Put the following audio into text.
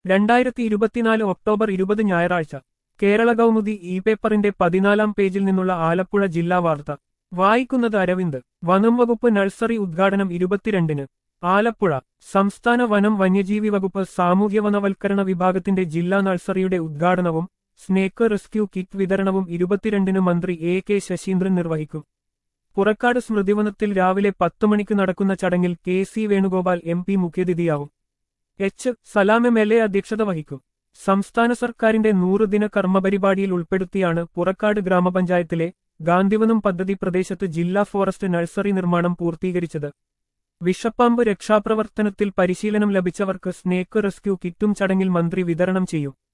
രണ്ടായിരത്തി ഇരുപത്തിനാല് ഒക്ടോബർ ഇരുപത് ഞായറാഴ്ച കേരള കൗമുദി ഇ പേപ്പറിന്റെ പതിനാലാം പേജിൽ നിന്നുള്ള ആലപ്പുഴ ജില്ലാ വാർത്ത വായിക്കുന്നത് അരവിന്ദ് വനം വകുപ്പ് നഴ്സറി ഉദ്ഘാടനം ഇരുപത്തിരണ്ടിന് ആലപ്പുഴ സംസ്ഥാന വനം വന്യജീവി വകുപ്പ് സാമൂഹ്യവനവൽക്കരണ വിഭാഗത്തിന്റെ ജില്ലാ നഴ്സറിയുടെ ഉദ്ഘാടനവും സ്നേക്ക് റെസ്ക്യൂ കിറ്റ് വിതരണവും ഇരുപത്തിരണ്ടിന് മന്ത്രി എ കെ ശശീന്ദ്രൻ നിർവഹിക്കും പുറക്കാട് സ്മൃതിവനത്തിൽ രാവിലെ പത്ത് മണിക്ക് നടക്കുന്ന ചടങ്ങിൽ K C Venugopal M P മുഖ്യതിഥിയാവും H Salam M L A അധ്യക്ഷത വഹിക്കും സംസ്ഥാന സർക്കാരിന്റെ നൂറുദിന കർമ്മപരിപാടിയിൽ ഉൾപ്പെടുത്തിയാണ് പുറക്കാട് ഗ്രാമപഞ്ചായത്തിലെ ഗാന്ധിവനം പദ്ധതി പ്രദേശത്ത് ജില്ലാ ഫോറസ്റ്റ് നഴ്സറി നിർമ്മാണം പൂർത്തീകരിച്ചത് വിഷപ്പാമ്പ് രക്ഷാപ്രവർത്തനത്തിൽ പരിശീലനം ലഭിച്ചവർക്ക് സ്നേക്ക് റെസ്ക്യൂ കിറ്റും ചടങ്ങിൽ മന്ത്രി വിതരണം ചെയ്യും